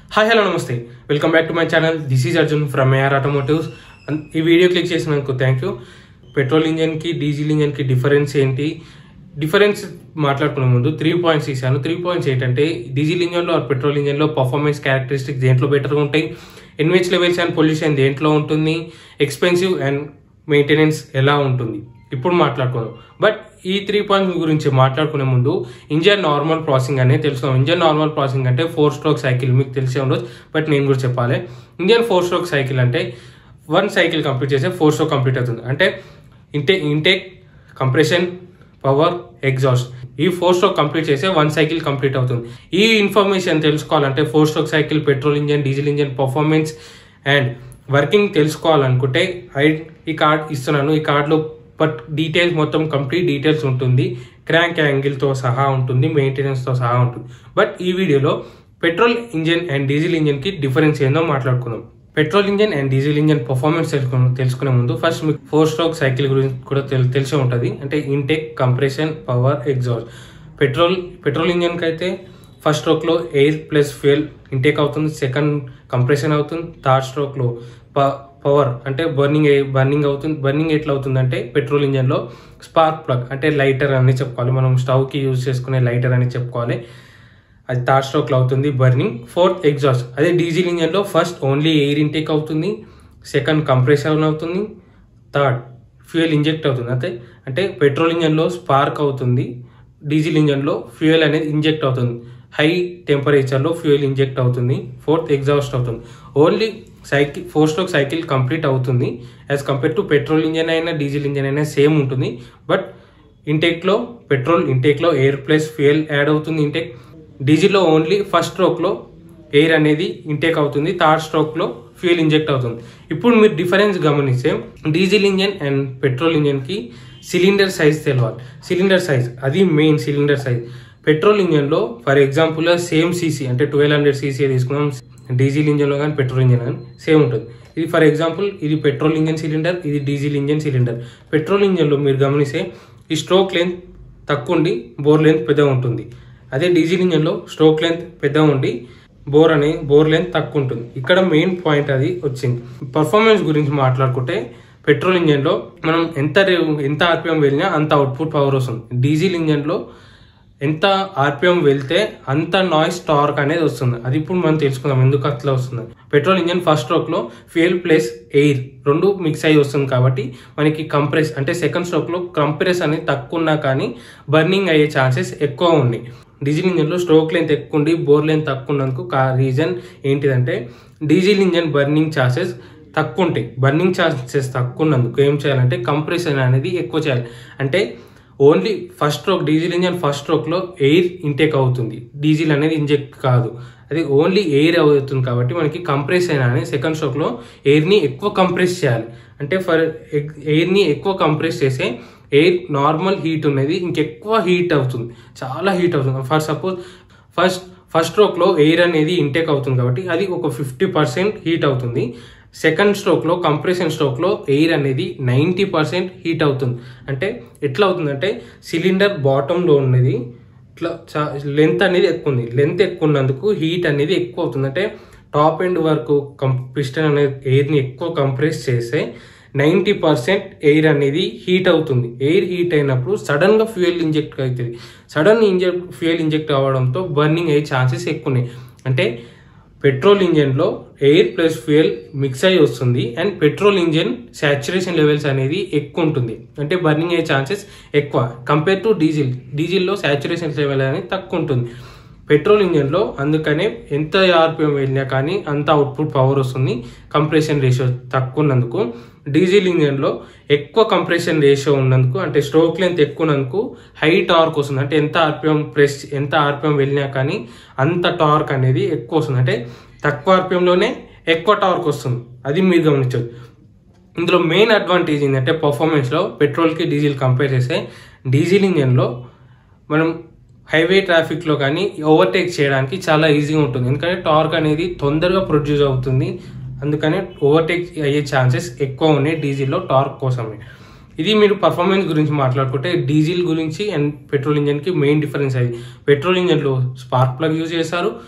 hi hello namaste welcome back to my channel this is Arjun from AR automotives ఈ video click చేసినందుకు thank you petrol ఇంజన్కి diesel ఇంజన్కి difference ఏంటి difference మాట్లాడుకునే ముందు త్రీ పాయింట్స్ ఇచ్చాను త్రీ పాయింట్స్ ఏంటంటే డీజిల్ ఇంజన్లో ఆర్ పెట్రోల్ ఇంజన్లో పర్ఫార్మెన్స్ క్యారెక్టరిస్టిక్స్ దేంట్లో బెటర్గా ఉంటాయి ఎన్విచ్ లెవెల్స్ అండ్ పొల్యూషన్ దేంట్లో ఉంటుంది ఎక్స్పెన్సివ్ అండ్ మెయింటెనెన్స్ ఎలా ఉంటుంది ఇప్పుడు మాట్లాడుకుందాం బట్ ఈ త్రీ పాయింట్స్ గురించి మాట్లాడుకునే ముందు ఇంజన్ నార్మల్ ప్రాసెసింగ్ అనేది తెలుసుకుందాం ఇంజన్ నార్మల్ ప్రాసెసింగ్ అంటే ఫోర్ స్ట్రోక్ సైకిల్ మీకు తెలిసే ఉండొచ్చు బట్ నేను కూడా చెప్పాలి ఇంజన్ ఫోర్ స్ట్రోక్ సైకిల్ అంటే వన్ సైకిల్ కంప్లీట్ చేస్తే ఫోర్ స్ట్రోక్ కంప్లీట్ అవుతుంది అంటే ఇంటే ఇంటేక్ కంప్రెషన్ పవర్ ఎగ్జాస్ట్ ఈ ఫోర్ స్ట్రోక్ కంప్లీట్ చేస్తే వన్ సైకిల్ కంప్లీట్ అవుతుంది ఈ ఇన్ఫర్మేషన్ తెలుసుకోవాలంటే four stroke cycle petrol engine diesel engine performance and working తెలుసుకోవాలనుకుంటే ఐ ఈ కార్డ్ ఇస్తున్నాను ఈ కార్డులో బట్ డీటెయిల్స్ మొత్తం కంప్లీట్ డీటెయిల్స్ ఉంటుంది క్రాంక్ యాంగిల్తో సహా ఉంటుంది మెయింటెనెన్స్తో సహా ఉంటుంది బట్ ఈ వీడియోలో పెట్రోల్ ఇంజన్ అండ్ డీజిల్ ఇంజన్కి డిఫరెన్స్ ఏందో మాట్లాడుకుందాం petrol engine and diesel engine performance తెలుసుకునే తెలుసుకునే ముందు ఫస్ట్ మీకు ఫోర్ స్ట్రోక్ సైకిల్ గురించి కూడా తెల్ తెలిసే ఉంటుంది అంటే intake compression power exhaust petrol petrol ఇంజన్కి అయితే ఫస్ట్ స్ట్రోక్లో ఎయిర్ ప్లస్ ఫ్యూయల్ ఇంటేక్ అవుతుంది సెకండ్ కంప్రెషన్ అవుతుంది థర్డ్ స్ట్రోక్లో ప పవర్ అంటే బర్నింగ్ బర్నింగ్ అవుతుంది బర్నింగ్ ఎట్లా అవుతుందంటే పెట్రోల్ ఇంజన్లో స్పార్క్ ప్లగ్ అంటే లైటర్ అని చెప్పుకోవాలి మనం స్టవ్కి యూజ్ చేసుకునే లైటర్ అని చెప్పుకోవాలి అది థర్డ్ స్ట్రోక్లో అవుతుంది బర్నింగ్ ఫోర్త్ ఎగ్జాస్ట్ అదే డీజిల్ ఇంజన్లో ఫస్ట్ ఓన్లీ ఎయిర్ ఇంటేక్ అవుతుంది సెకండ్ కంప్రెషన్ అవుతుంది థర్డ్ ఫ్యూయల్ ఇంజెక్ట్ అవుతుంది అంటే అంటే పెట్రోల్ ఇంజన్లో స్పార్క్ అవుతుంది డీజిల్ ఇంజన్లో ఫ్యూయల్ అనేది ఇంజెక్ట్ అవుతుంది హై టెంపరేచర్లో ఫ్యూయల్ ఇంజెక్ట్ అవుతుంది ఫోర్త్ ఎగ్జాస్ట్ అవుతుంది only cycle four stroke cycle complete అవుతుంది as compare to petrol engine అయినా డీజిల్ ఇంజన్ అయినా సేమ్ ఉంటుంది బట్ ఇంటేక్లో పెట్రోల్ ఇంటేక్లో ఎయిర్ ప్లస్ ఫ్యూయల్ యాడ్ అవుతుంది ఇంటేక్ డీజిల్లో ఓన్లీ ఫస్ట్ స్ట్రోక్లో ఎయిర్ అనేది ఇంటేక్ అవుతుంది థర్డ్ స్ట్రోక్లో ఫ్యూయల్ ఇంజెక్ట్ అవుతుంది ఇప్పుడు మీరు డిఫరెన్స్ గమనిస్తే డీజిల్ ఇంజన్ అండ్ పెట్రోల్ ఇంజన్కి సిలిండర్ సైజ్ తెలవాలి సిలిండర్ సైజ్ అది మెయిన్ సిలిండర్ సైజ్ పెట్రోల్ ఇంజన్లో ఫర్ ఎగ్జాంపుల్ సేమ్ సీసీ అంటే ట్వెల్వ్ హండ్రెడ్ సీసీ తీసుకున్నాం డీజిల్ ఇంజన్లో కానీ పెట్రోల్ ఇంజన్ కానీ సేమ్ ఉంటుంది ఇది ఫర్ ఎగ్జాంపుల్ ఇది పెట్రోల్ ఇంజన్ సిలిండర్ ఇది డీజిల్ ఇంజన్ సిలిండర్ పెట్రోల్ ఇంజన్లో మీరు గమనిస్తే ఈ స్ట్రోక్ లెంత్ తక్కువ ఉండి బోర్ లెంత్ పెద్దగా ఉంటుంది అదే డీజిల్ ఇంజన్లో స్ట్రోక్ లెంత్ పెద్దగా ఉండి బోర్ అనే బోర్ లెంత్ తక్కువ ఉంటుంది ఇక్కడ మెయిన్ పాయింట్ అది వచ్చింది పర్ఫార్మెన్స్ గురించి మాట్లాడుకుంటే పెట్రోల్ ఇంజన్లో మనం ఎంత ఎంత ఆర్పిఎం వెళ్ళినా అంత అవుట్పుట్ పవర్ వస్తుంది డీజిల్ ఇంజన్లో ఎంత ఆర్పిఎం వెళ్తే అంత నాయిస్ టార్క్ అనేది వస్తుంది అది ఇప్పుడు మనం తెలుసుకుందాం ఎందుకు అట్లా వస్తుంది పెట్రోల్ ఇంజన్ ఫస్ట్ స్ట్రోక్లో ఫ్యూయల్ ప్లస్ ఎయిర్ రెండు మిక్స్ అయ్యి వస్తుంది కాబట్టి మనకి కంప్రెస్ అంటే సెకండ్ స్ట్రోక్లో కంప్రెస్ అనేది తక్కువ ఉన్నా కానీ బర్నింగ్ అయ్యే ఛాన్సెస్ ఎక్కువ ఉన్నాయి డీజిల్ ఇంజన్లో స్ట్రోక్ లెంత్ ఎక్కువ ఉండి బోర్ లెంత్ తక్కువ ఉన్నందుకు కా రీజన్ ఏంటిదంటే డీజిల్ ఇంజన్ బర్నింగ్ ఛాన్సెస్ తక్కువ ఉంటాయి బర్నింగ్ ఛాన్సెస్ తక్కువ ఉన్నందుకు ఏం చేయాలంటే కంప్రెషన్ అనేది ఎక్కువ చేయాలి అంటే only first stroke diesel engine first స్ట్రోక్లో ఎయిర్ ఇంటేక్ అవుతుంది డీజిల్ అనేది ఇంజెక్ట్ కాదు అది ఓన్లీ ఎయిర్ అవుతుంది కాబట్టి మనకి కంప్రెస్ అయినా సెకండ్ స్ట్రోక్లో ఎయిర్ని ఎక్కువ కంప్రెస్ చేయాలి అంటే ఫర్ ఎయిర్ని ఎక్కువ కంప్రెస్ చేసే ఎయిర్ నార్మల్ హీట్ ఉన్నది ఇంకెక్కువ హీట్ అవుతుంది చాలా హీట్ అవుతుంది ఫర్ సపోజ్ ఫస్ట్ ఫస్ట్ స్ట్రోక్లో ఎయిర్ అనేది ఇంటేక్ అవుతుంది కాబట్టి అది ఒక ఫిఫ్టీ పర్సెంట్ హీట్ అవుతుంది సెకండ్ స్ట్రోక్లో కంప్రెషన్ స్ట్రోక్లో ఎయిర్ అనేది నైంటీ పర్సెంట్ హీట్ అవుతుంది అంటే ఎట్లా అవుతుందంటే సిలిండర్ బాటంలో ఉన్నది ఇట్లా చా లెంత్ అనేది ఎక్కువ ఉంది లెంత్ ఎక్కువ ఉన్నందుకు హీట్ అనేది ఎక్కువ అవుతుంది అంటే టాప్ ఎండ్ వరకు కం పిస్టన్ అనేది ఎయిర్ని ఎక్కువ కంప్రెస్ చేస్తే నైంటీ పర్సెంట్ ఎయిర్ అనేది హీట్ అవుతుంది ఎయిర్ హీట్ అయినప్పుడు సడన్గా ఫ్యూయల్ ఇంజెక్ట్ అవుతుంది సడన్ ఇంజెక్ట్ ఫ్యూయల్ ఇంజెక్ట్ అవ్వడంతో బర్నింగ్ అయ్యే ఛాన్సెస్ ఎక్కువ ఉన్నాయి అంటే పెట్రోల్ ఇంజన్లో ఎయిర్ ప్లస్ ఫ్యూయల్ మిక్స్ అయ్యి వస్తుంది and petrol engine saturation levels అనేది ఎక్కువ ఉంటుంది అంటే బర్నింగ్ అయ్యే ఛాన్సెస్ ఎక్కువ కంపేర్ టు డీజిల్ డీజిల్లో సాచురేషన్ లెవెల్ అనేది తక్కువ ఉంటుంది పెట్రోల్ ఇంజన్లో అందుకనే ఎంత ఆర్పిఎం వెళ్ళినా కానీ అంత అవుట్పుట్ పవర్ వస్తుంది కంప్రెషన్ రేషియో తక్కువ ఉన్నందుకు డీజిల్ ఇంజన్లో ఎక్కువ కంప్రెషన్ రేషియో ఉన్నందుకు అంటే స్ట్రోక్ లెంత్ ఎక్కువ ఉన్నందుకు హై టార్క్ వస్తుంది అంటే ఎంత ఆర్పిఎం ప్రెస్ ఎంత ఆర్పిఎం వెళ్ళినా కానీ అంత టార్క్ అనేది ఎక్కువ వస్తుంది అంటే తక్కువ ఆర్పిఎంలోనే ఎక్కువ టార్క్ వస్తుంది అది మీరు గమనించవచ్చు ఇందులో మెయిన్ అడ్వాంటేజ్ ఏంటంటే పర్ఫార్మెన్స్లో పెట్రోల్కి డీజిల్ కంపేర్ చేస్తే డీజిల్ ఇంజన్లో మనం హైవే ట్రాఫిక్లో కానీ ఓవర్టేక్ చేయడానికి చాలా ఈజీగా ఉంటుంది ఎందుకంటే టార్క్ అనేది తొందరగా ప్రొడ్యూస్ అవుతుంది అందుకని ఓవర్టేక్ అయ్యే ఛాన్సెస్ ఎక్కువ ఉన్నాయి డీజిల్లో టార్క్ కోసమే ఇది మీరు పర్ఫార్మెన్స్ గురించి మాట్లాడుకుంటే డీజిల్ గురించి అండ్ పెట్రోల్ ఇంజన్కి మెయిన్ డిఫరెన్స్ అది పెట్రోల్ ఇంజన్లో స్పార్క్ ప్లగ్ యూజ్ చేస్తారు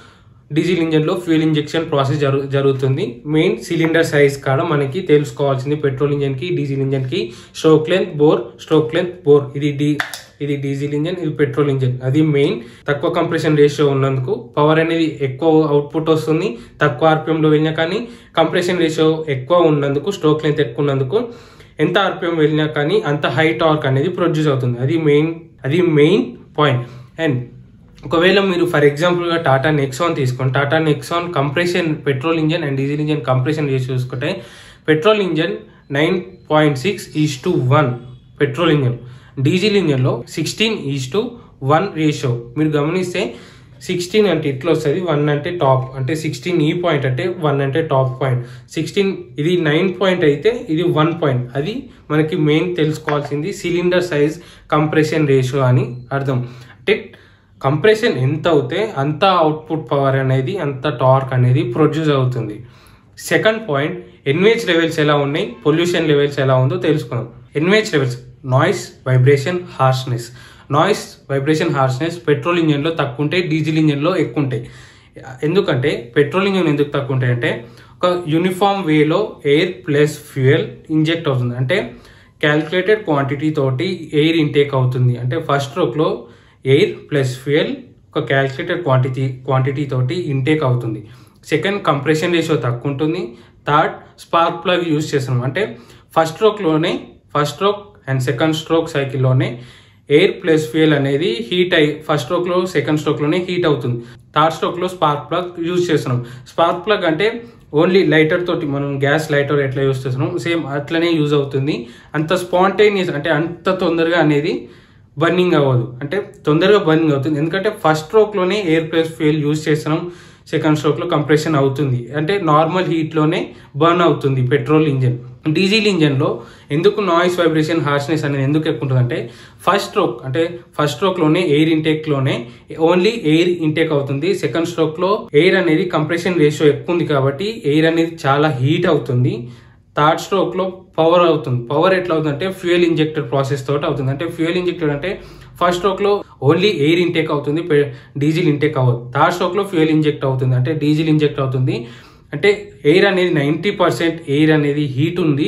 డీజిల్ ఇంజన్లో ఫ్యూయల్ ఇంజెక్షన్ ప్రాసెస్ జరు జరుగుతుంది మెయిన్ సిలిండర్ సైజ్ కాడ మనకి తెలుసుకోవాల్సింది పెట్రోల్ ఇంజన్కి డీజిల్ ఇంజన్కి stroke length bore stroke length bore ఇది డీ ఇది డీజిల్ ఇంజన్ ఇది పెట్రోల్ ఇంజన్ అది మెయిన్ తక్కువ కంప్రెషన్ రేషియో ఉన్నందుకు పవర్ అనేది ఎక్కువ అవుట్పుట్ వస్తుంది తక్కువ ఆర్పిఎంలో వెళ్ళినా కానీ కంప్రెషన్ రేషియో ఎక్కువ ఉన్నందుకు స్ట్రోక్ లెంత్ ఎక్కువ ఉన్నందుకు ఎంత ఆర్పిఎం వెళ్ళినా కానీ అంత హై టార్క్ అనేది ప్రొడ్యూస్ అవుతుంది అది మెయిన్ అది మెయిన్ పాయింట్ అండ్ ఒకవేళ మీరు ఫర్ ఎగ్జాంపుల్గా టాటా నెక్సాన్ తీసుకోండి Tata Nexon compression petrol engine and diesel engine compression ratio చూసుకుంటే petrol engine nine point six is to one petrol engine diesel ఇంజన్లో sixteen is to one ratio మీరు గమనిస్తే sixteen అంటే ఇట్లా వస్తుంది వన్ అంటే టాప్ అంటే సిక్స్టీన్ ఈ పాయింట్ అంటే వన్ అంటే టాప్ పాయింట్ సిక్స్టీన్ ఇది నైన్ పాయింట్ అయితే ఇది వన్ పాయింట్ అది మనకి మెయిన్ తెలుసుకోవాల్సింది సిలిండర్ సైజ్ కంప్రెషన్ రేషియో అని అర్థం అంటే కంప్రెషన్ ఎంత అవుతే అంత అవుట్పుట్ పవర్ అనేది అంత టార్క్ అనేది ప్రొడ్యూస్ అవుతుంది సెకండ్ పాయింట్ ఎన్వేజ్ లెవెల్స్ ఎలా ఉన్నాయి పొల్యూషన్ లెవెల్స్ ఎలా ఉందో తెలుసుకుందాం NVH levels noise vibration harshness noise vibration harshness petrol ఇంజన్లో తక్కువ ఉంటాయి డీజిల్ ఇంజన్లో ఎక్కువ ఉంటాయి ఎందుకంటే పెట్రోల్ ఇంజన్ ఎందుకు తక్కువ ఉంటాయి అంటే ఒక యూనిఫామ్ వేలో ఎయిర్ ప్లస్ ఫ్యూయల్ ఇంజెక్ట్ అవుతుంది అంటే క్యాల్కులేటెడ్ క్వాంటిటీ తోటి ఎయిర్ ఇంటేక్ అవుతుంది అంటే ఫస్ట్ స్ట్రోక్లో ఎయిర్ ప్లస్ ఫ్యూయల్ ఒక క్యాల్కులేటెడ్ క్వాంటిటీ క్వాంటిటీ తోటి ఇంటేక్ అవుతుంది సెకండ్ కంప్రెషన్ రేషియో తక్కువ ఉంటుంది థర్డ్ స్పార్క్ ప్లగ్ యూజ్ చేస్తున్నాం అంటే ఫస్ట్ స్ట్రోక్లోనే first stroke and second stroke సైకిల్లోనే ఎయిర్ ప్లస్ ఫ్యూయల్ అనేది హీట్ అయి ఫస్ట్ స్ట్రోక్లో సెకండ్ స్ట్రోక్లోనే హీట్ అవుతుంది థర్డ్ స్ట్రోక్లో స్పార్క్ ప్లగ్ యూజ్ చేస్తున్నాం స్పార్క్ ప్లగ్ అంటే ఓన్లీ లైటర్ తోటి మనం గ్యాస్ లైటర్ ఎట్లా యూజ్ చేస్తున్నాం సేమ్ అట్లనే యూజ్ అవుతుంది అంత స్పాంటేనియస్ అంటే అంత తొందరగా అనేది బర్నింగ్ అవ్వదు అంటే తొందరగా బర్నింగ్ అవుతుంది ఎందుకంటే ఫస్ట్ స్ట్రోక్లోనే ఎయిర్ ప్లస్ ఫ్యూయల్ యూజ్ చేస్తున్నాం సెకండ్ స్ట్రోక్లో కంప్రెషన్ అవుతుంది అంటే నార్మల్ హీట్లోనే బర్న్ అవుతుంది పెట్రోల్ ఇంజన్ డీజిల్ ఇంజన్లో ఎందుకు నాయిస్ వైబ్రేషన్ హార్ష్నెస్ అనేది ఎందుకు ఎక్కువ ఉంటుంది అంటే ఫస్ట్ స్ట్రోక్ అంటే ఫస్ట్ స్ట్రోక్లోనే ఎయిర్ ఇంటేక్లోనే ఓన్లీ ఎయిర్ ఇంటేక్ అవుతుంది సెకండ్ స్ట్రోక్లో ఎయిర్ అనేది కంప్రెషన్ రేషియో ఎక్కువ ఉంది కాబట్టి ఎయిర్ అనేది చాలా హీట్ అవుతుంది థర్డ్ స్ట్రోక్ లో పవర్ అవుతుంది పవర్ ఎట్లా అవుతుంది అంటే ఫ్యూయల్ ఇంజెక్టర్ ప్రాసెస్ తోటి అవుతుంది అంటే ఫ్యూయల్ ఇంజెక్టర్ అంటే ఫస్ట్ స్ట్రోక్ లో ఓన్లీ ఎయిర్ ఇంటేక్ అవుతుంది డీజిల్ ఇంటేక్ అవ్వదు థర్డ్ స్ట్రోక్ లో ఫ్యూయల్ ఇంజెక్ట్ అవుతుంది అంటే డీజిల్ ఇంజెక్ట్ అవుతుంది అంటే ఎయిర్ అనేది నైంటీ పర్సెంట్ ఎయిర్ అనేది హీట్ ఉంది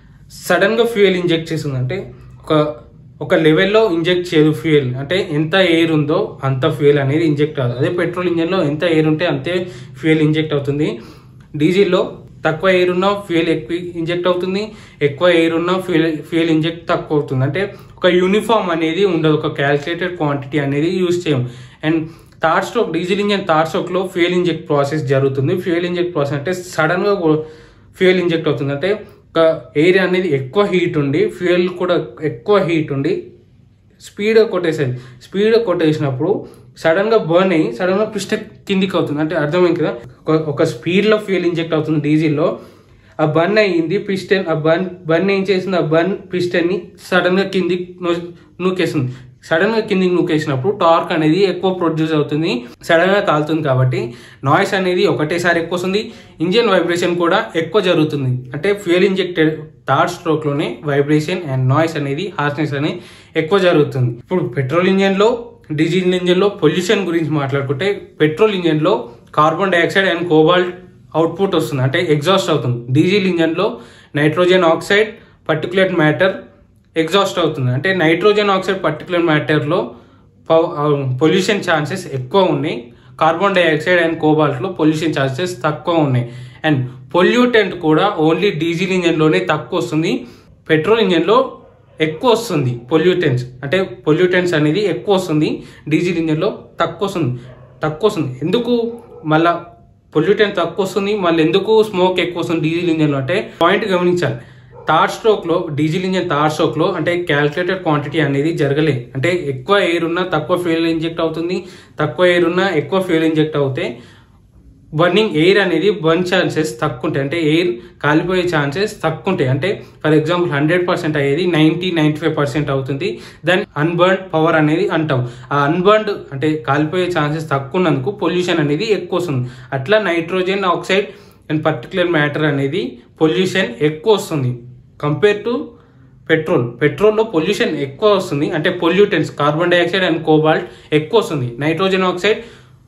సడన్ గా ఫ్యూయల్ ఇంజెక్ట్ చేస్తుంది అంటే ఒక ఒక లెవెల్లో ఇంజెక్ట్ చేయదు ఫ్యూయల్ అంటే ఎంత ఎయిర్ ఉందో అంత ఫ్యూయల్ అనేది ఇంజెక్ట్ అవుతుంది అదే పెట్రోల్ ఇంజన్లో ఎంత ఎయిర్ ఉంటే అంతే ఫ్యూయల్ ఇంజెక్ట్ అవుతుంది డీజిల్లో తక్కువ ఎయిర్ ఉన్న ఫ్యూయల్ ఎక్కువ ఇంజెక్ట్ అవుతుంది ఎక్కువ ఎయిర్ ఉన్న ఫ్యూయల్ ఫ్యూయల్ ఇంజెక్ట్ తక్కువ అవుతుంది అంటే ఒక యూనిఫామ్ అనేది ఉండదు ఒక క్యాల్కులేటెడ్ క్వాంటిటీ అనేది యూజ్ చేయం and third stroke diesel engine third స్ట్రోక్లో ఫ్యూయల్ ఇంజెక్ట్ ప్రాసెస్ జరుగుతుంది ఫ్యూయల్ ఇంజెక్ట్ ప్రాసెస్ అంటే సడన్గా ఫ్యూయల్ ఇంజెక్ట్ అవుతుంది అంటే ఒక ఎయిర్ అనేది ఎక్కువ హీట్ ఉండి ఫ్యూయల్ కూడా ఎక్కువ హీట్ ఉండి స్పీడ్గా కొట్టేసేది స్పీడ్గా కొట్టేసినప్పుడు సడన్ గా బర్న్ అయ్యి సడన్ గా పిస్ట కిందికి అవుతుంది అంటే అర్థమైంది కదా ఒక- ఒక స్పీడ్ లో ఫ్యూయల్ ఇంజెక్ట్ అవుతుంది డీజిల్లో ఆ బర్న్ అయ్యింది పిస్టన్ ఆ బర్న్ బర్న్ ఏం చేసింది ఆ బర్న్ పిస్టన్ ని సడన్ గా కిందికి నూ- నూకేసింది సడన్ గా కిందికి నూకేసినప్పుడు టార్క్ అనేది ఎక్కువ ప్రొడ్యూస్ అవుతుంది సడన్ గా కాలుతుంది కాబట్టి నాయిస్ అనేది ఒకటేసారి ఎక్కువ వస్తుంది ఇంజిన్ వైబ్రేషన్ కూడా ఎక్కువ జరుగుతుంది అంటే ఫ్యూయల్ ఇంజెక్టెడ్ థర్డ్ స్ట్రోక్ లోనే వైబ్రేషన్ అండ్ నాయిస్ అనేది హార్స్నెస్ అనేది ఎక్కువ జరుగుతుంది ఇప్పుడు పెట్రోల్ ఇంజన్ లో డీజిల్ ఇంజన్ లో పొల్యూషన్ గురించి మాట్లాడుకుంటే పెట్రోల్ ఇంజన్ లో carbon dioxide and cobalt output వస్తుంది అంటే ఎగ్జాస్ట్ అవుతుంది డీజిల్ ఇంజన్ లో nitrogen oxide particulate matter exhaust అవుతుంది అంటే నైట్రోజన్ ఆక్సైడ్ పర్టికులర్ మ్యాటర్లో పొల్యూషన్ ఛాన్సెస్ ఎక్కువ ఉన్నాయి కార్బన్ డైఆక్సైడ్ అండ్ కోబాల్ట్లో పొల్యూషన్ ఛాన్సెస్ తక్కువ ఉన్నాయి అండ్ పొల్యూటెంట్ కూడా ఓన్లీ డీజిల్ ఇంజన్లోనే తక్కువ వస్తుంది పెట్రోల్ ఇంజన్లో ఎక్కువ వస్తుంది పొల్యూటెంట్స్ అంటే పొల్యూటెంట్స్ అనేది ఎక్కువ వస్తుంది డీజిల్ ఇంజన్లో తక్కువ వస్తుంది తక్కువ వస్తుంది ఎందుకు మళ్ళా పొల్యూటెంట్ తక్కువ వస్తుంది మళ్ళీ ఎందుకు స్మోక్ ఎక్కువ వస్తుంది డీజిల్ ఇంజన్లో అంటే పాయింట్ గమనించాలి థర్డ్ స్ట్రోక్ లో డీజిల్ ఇంజన్ థర్డ్ స్ట్రోక్ లో అంటే క్యాల్కులేటెడ్ క్వాంటిటీ అనేది జరగలేదు అంటే ఎక్కువ ఎయిర్ ఉన్నా తక్కువ ఫ్యూయల్ ఇంజెక్ట్ అవుతుంది తక్కువ ఎయిర్ ఉన్నా ఎక్కువ ఫ్యూయల్ ఇంజెక్ట్ అవుతే బర్నింగ్ ఎయిర్ అనేది బర్న్ ఛాన్సెస్ తక్కువ ఉంటాయి అంటే ఎయిర్ కాలిపోయే ఛాన్సెస్ తక్కువ ఉంటాయి అంటే ఫర్ ఎగ్జాంపుల్ హండ్రెడ్ పర్సెంట్ అయ్యేది నైన్టీ నైన్టీ ఫైవ్ పర్సెంట్ అవుతుంది దాని అన్బర్న్ పవర్ అనేది అంటాం ఆ అన్బర్న్డ్ అంటే కాలిపోయే ఛాన్సెస్ తక్కువ ఉన్నందుకు పొల్యూషన్ అనేది ఎక్కువ వస్తుంది అట్లా nitrogen oxide and particular matter అనేది పొల్యూషన్ ఎక్కువ వస్తుంది కంపేర్ టు పెట్రోల్ పెట్రోల్లో పొల్యూషన్ ఎక్కువ వస్తుంది అంటే pollutants carbon dioxide and cobalt ఎక్కువ వస్తుంది నైట్రోజన్ ఆక్సైడ్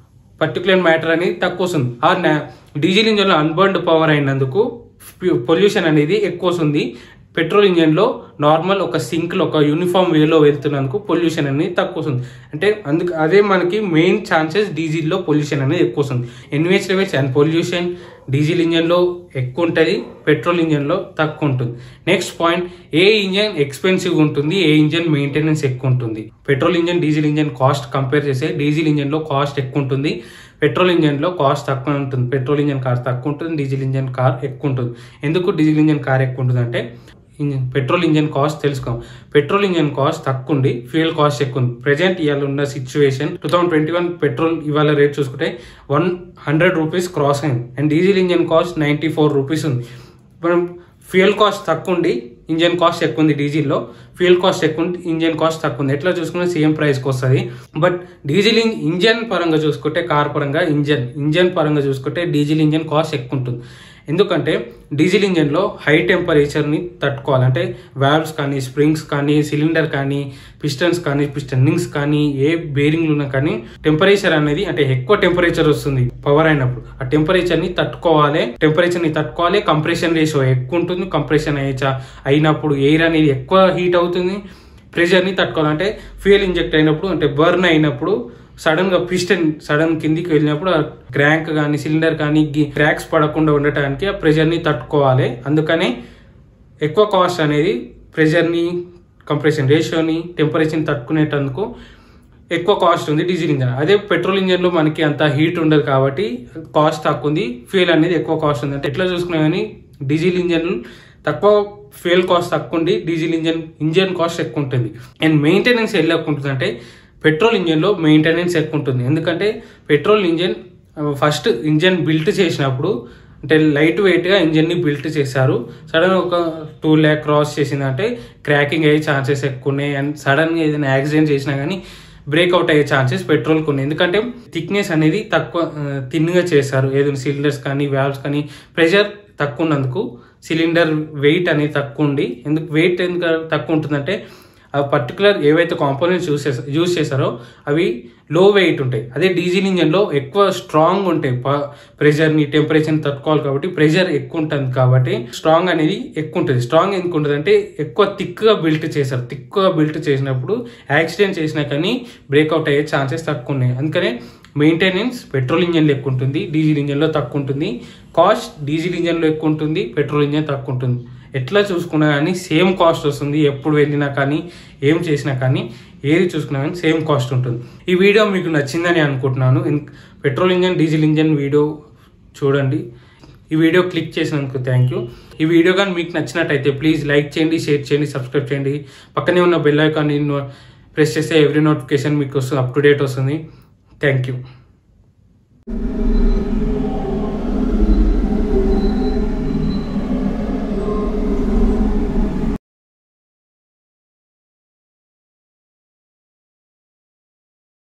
పర్టికులర్ మ్యాటర్ అనేది తక్కువ వస్తుంది ఆ డీజిల్ ఇంజన్లో అన్బర్న్డ్ పవర్ అయినందుకు పొల్యూషన్ అనేది ఎక్కువ వస్తుంది పెట్రోల్ ఇంజన్లో నార్మల్ ఒక సింక్లో ఒక యూనిఫామ్ వేలో వెళ్తున్నందుకు పొల్యూషన్ అనేది తక్కువ వస్తుంది అంటే అందుకు అదే మనకి మెయిన్ ఛాన్సెస్ డీజిల్లో పొల్యూషన్ అనేది ఎక్కువ వస్తుంది NVH levels and pollution diesel ఇంజన్లో ఎక్కువ ఉంటుంది పెట్రోల్ ఇంజన్లో తక్కువ ఉంటుంది నెక్స్ట్ పాయింట్ ఏ ఇంజన్ ఎక్స్పెన్సివ్ ఉంటుంది ఏ ఇంజన్ మెయింటెనెన్స్ ఎక్కువ ఉంటుంది petrol engine diesel engine cost compare చేస్తే డీజిల్ ఇంజన్లో కాస్ట్ ఎక్కువ ఉంటుంది పెట్రోల్ ఇంజన్లో కాస్ట్ తక్కువ ఉంటుంది పెట్రోల్ ఇంజన్ కార్ తక్కువ ఉంటుంది డీజిల్ ఇంజన్ కార్ ఎక్కువ ఉంటుంది ఎందుకు డీజిల్ ఇంజన్ కార్ ఎక్కువ ఉంటుంది అంటే ఇంజన్ పెట్రోల్ ఇంజన్ కాస్ట్ తెలుసుకోం పెట్రోల్ ఇంజన్ కాస్ట్ తక్కువ ఉంది ఫ్యూయల్ కాస్ట్ ఎక్కువ ఉంది ప్రజెంట్ ఇవాళ ఉన్న situation two thousand twenty one petrol ఇవాళ రేట్ చూసుకుంటే వన్ హండ్రెడ్ రూపీస్ క్రాస్ అయింది and diesel engine cost ninety four rupees ఉంది మనం ఫ్యూయల్ కాస్ట్ తక్కువ ఉంది ఇంజన్ కాస్ట్ ఎక్కువ ఉంది డీజిల్లో ఫ్యూయల్ కాస్ట్ ఎక్కువ ఉంది ఇంజన్ కాస్ట్ తక్కువ ఉంది ఎట్లా చూసుకున్నా సేమ్ ప్రైస్కి వస్తుంది బట్ డీజిల్ ఇంజన్ పరంగా చూసుకుంటే కార్ పరంగా ఇంజన్ ఇంజన్ పరంగా చూసుకుంటే డీజిల్ ఇంజన్ కాస్ట్ ఎక్కువ ఉంటుంది ఎందుకంటే డీజిల్ ఇంజన్లో హై టెంపరేచర్ని తట్టుకోవాలి అంటే వాల్వ్స్ కానీ స్ప్రింగ్స్ కానీ సిలిండర్ కానీ పిస్టన్స్ కానీ పిస్టన్నింగ్స్ కానీ ఏ బేరింగ్లు ఉన్నా కానీ టెంపరేచర్ అనేది అంటే ఎక్కువ టెంపరేచర్ వస్తుంది పవర్ అయినప్పుడు ఆ టెంపరేచర్ని తట్టుకోవాలి టెంపరేచర్ని తట్టుకోవాలి కంప్రెషన్ రేషియో ఎక్కువ ఉంటుంది కంప్రెషన్ అయ్యే అయినప్పుడు ఎయిర్ అనేది ఎక్కువ హీట్ అవుతుంది ప్రెషర్ని తట్టుకోవాలంటే ఫ్యూయల్ ఇంజెక్ట్ అయినప్పుడు అంటే బర్న్ అయినప్పుడు సడన్ గా పిస్టన్ సడన్ కిందికి వెళ్ళినప్పుడు ఆ క్రాంక్ కానీ సిలిండర్ కానీ క్రాక్స్ పడకుండా ఉండటానికి ఆ ప్రెషర్ని తట్టుకోవాలి అందుకనే ఎక్కువ కాస్ట్ అనేది ప్రెషర్ని కంప్రెషన్ రేషియోని టెంపరేచర్ని తట్టుకునేటందుకు ఎక్కువ కాస్ట్ ఉంది డీజిల్ ఇంజన్ అదే పెట్రోల్ ఇంజన్లో మనకి అంత హీట్ ఉండదు కాబట్టి కాస్ట్ తక్కువ ఉంది ఫ్యూయల్ అనేది ఎక్కువ కాస్ట్ ఉంది అంటే ఎట్లా చూసుకున్నా కానీ డీజిల్ ఇంజన్ తక్కువ ఫ్యూయల్ కాస్ట్ తక్కువ ఉంది డీజిల్ ఇంజన్ ఇంజన్ కాస్ట్ ఎక్కువ ఉంటుంది అండ్ మెయింటెనెన్స్ ఎలా ఉంటుంది అంటే పెట్రోల్ ఇంజన్లో మెయింటెనెన్స్ ఎక్కువ ఉంటుంది ఎందుకంటే petrol engine first engine built చేసినప్పుడు అంటే లైట్ వెయిట్గా ఇంజన్ని బిల్ట్ చేశారు సడన్ ఒక టూ ల్యాక్ క్రాస్ చేసిందంటే క్రాకింగ్ అయ్యే ఛాన్సెస్ ఎక్కువ ఉన్నాయి అండ్ సడన్గా ఏదైనా యాక్సిడెంట్ చేసినా కానీ బ్రేక్అవుట్ అయ్యే ఛాన్సెస్ పెట్రోల్కి ఉన్నాయి ఎందుకంటే థిక్నెస్ అనేది తక్కువ థిన్గా చేశారు ఏదైనా సిలిండర్స్ కానీ వాల్వ్స్ కానీ ప్రెషర్ తక్కువ ఉన్నందుకు సిలిండర్ వెయిట్ అనేది తక్కువ ఉండి ఎందుకు వెయిట్ ఎందుకు తక్కువ ఉంటుందంటే ఆ పర్టికులర్ ఏవైతే కాంపోనెంట్స్ యూస్ చేసా యూస్ చేశారో అవి లో వెయిట్ ఉంటాయి అదే డీజిల్ ఇంజన్లో ఎక్కువ స్ట్రాంగ్ ఉంటాయి ప్రెషర్ని టెంపరేచర్ని తట్టుకోవాలి కాబట్టి ప్రెషర్ ఎక్కువ ఉంటుంది కాబట్టి స్ట్రాంగ్ అనేది ఎక్కువ ఉంటుంది స్ట్రాంగ్ ఎందుకు ఉంటుంది అంటే ఎక్కువ థిక్గా బిల్ట్ చేశారు థిక్గా బిల్ట్ చేసినప్పుడు యాక్సిడెంట్ చేసినా కానీ బ్రేక్అవుట్ అయ్యే ఛాన్సెస్ తక్కువ ఉన్నాయి అందుకనే మెయింటెనెన్స్ పెట్రోల్ ఇంజన్లో ఎక్కువ ఉంటుంది డీజిల్ ఇంజన్లో తక్కువ ఉంటుంది కాస్ట్ డీజిల్ ఇంజన్లో ఎక్కువ ఉంటుంది పెట్రోల్ ఇంజన్ తక్కువ ఉంటుంది ఎట్లా చూసుకున్నా కానీ సేమ్ కాస్ట్ వస్తుంది ఎప్పుడు వెళ్ళినా కానీ ఏం చేసినా కానీ ఏది చూసుకున్నా కానీ సేమ్ కాస్ట్ ఉంటుంది ఈ వీడియో మీకు నచ్చిందని అనుకుంటున్నాను petrol engine diesel engine video చూడండి ఈ వీడియో క్లిక్ చేసినందుకు థ్యాంక్ యూ ఈ వీడియో కానీ మీకు నచ్చినట్టయితే ప్లీజ్ లైక్ చేయండి షేర్ చేయండి సబ్స్క్రైబ్ చేయండి పక్కనే ఉన్న బెల్ ఐకాన్ని ప్రెస్ చేస్తే ఎవ్రీ నోటిఫికేషన్ మీకు వస్తుంది అప్ టు డేట్ వస్తుంది థ్యాంక్ యూ